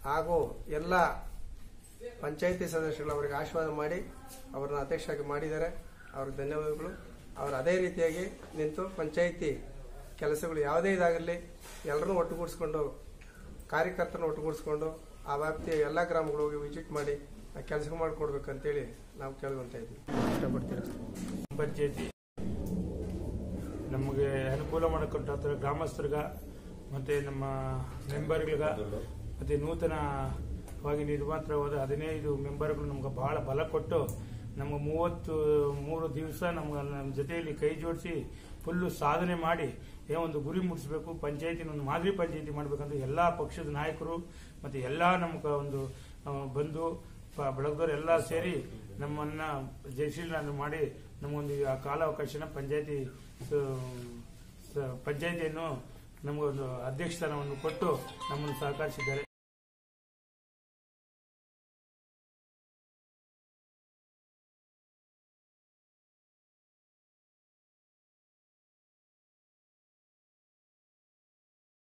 ಹಾಗೂ ಎಲ್ಲ ಪಂಚಾಯಿತಿ ಸದಸ್ಯರು ಅವರಿಗೆ ಆಶೀರ್ವಾದ ಮಾಡಿ ಅವರನ್ನ ಅಧ್ಯಕ್ಷರಾಗಿ ಮಾಡಿದ್ದಾರೆ ಅವ್ರಿಗೆ ಧನ್ಯವಾದಗಳು ಅವರು ಅದೇ ರೀತಿಯಾಗಿ ನಿಂತು ಪಂಚಾಯಿತಿ ಕೆಲಸಗಳು ಯಾವುದೇ ಇದಾಗಿರಲಿ ಎಲ್ಲರನ್ನೂ ಒಟ್ಟುಗೂಡಿಸ್ಕೊಂಡು ಕಾರ್ಯಕರ್ತರನ್ನ ಒಟ್ಟುಗೂಡಿಸ್ಕೊಂಡು ಆ ವ್ಯಾಪ್ತಿಯ ಎಲ್ಲ ಗ್ರಾಮಗಳು ಹೋಗಿ ವಿಸಿಟ್ ಮಾಡಿ ಆ ಕೆಲಸ ಮಾಡಿಕೊಡ್ಬೇಕಂತೇಳಿ ನಾವು ಕೇಳ್ಕೊಂತ ಇದ್ವಿ ಇಷ್ಟಪಡ್ತೀರಾ ಪಂಚಾಯತಿ ನಮಗೆ ಅನುಕೂಲ ಮಾಡಿಕೊಟ್ಟ ಗ್ರಾಮಸ್ಥರಿಗ ಮತ್ತೆ ನಮ್ಮ ಮೆಂಬರ್ಗಳಿಗ ಮತ್ತೆ ನೂತನವಾಗಿ ನಿರ್ಮಾತ್ರವಾದ ಹದಿನೈದು ಮೆಂಬರ್ಗಳು ನಮ್ಗೆ ಬಹಳ ಬಲ ಕೊಟ್ಟು ನಮ್ಗೆ ಮೂವತ್ತು ಮೂರು ದಿವಸ ನಮ್ಗೆ ನಮ್ಮ ಜೊತೆಯಲ್ಲಿ ಕೈ ಜೋಡಿಸಿ ಫುಲ್ಲು ಸಾಧನೆ ಮಾಡಿ ಏನೋ ಒಂದು ಗುರಿ ಮುಟ್ಟಿಸ್ಬೇಕು ಪಂಚಾಯತಿನ ಒಂದು ಮಾದರಿ ಪಂಚಾಯತಿ ಮಾಡಬೇಕಂತ ಎಲ್ಲ ಪಕ್ಷದ ನಾಯಕರು ಮತ್ತೆ ಎಲ್ಲ ನಮ್ಗೆ ಒಂದು ಆ, ಬಂಧು ಪ- ಬಳಗದವರು ಎಲ್ಲ ಸೇರಿ ನಮ್ಮನ್ನ ಜಯಶೀಲನ ಮಾಡಿ ನಮಗೊಂದು ಆ ಕಾಲಾವಕಾಶನ ಪಂಚಾಯತಿ ಪಂಚಾಯತಿಯನ್ನು ನಮಗೊಂದು ಅಧ್ಯಕ್ಷ ಸ್ಥಾನವನ್ನು ಕೊಟ್ಟು ನಮ್ಮನ್ನು ಸಹಕರಿಸಿದ್ದಾರೆ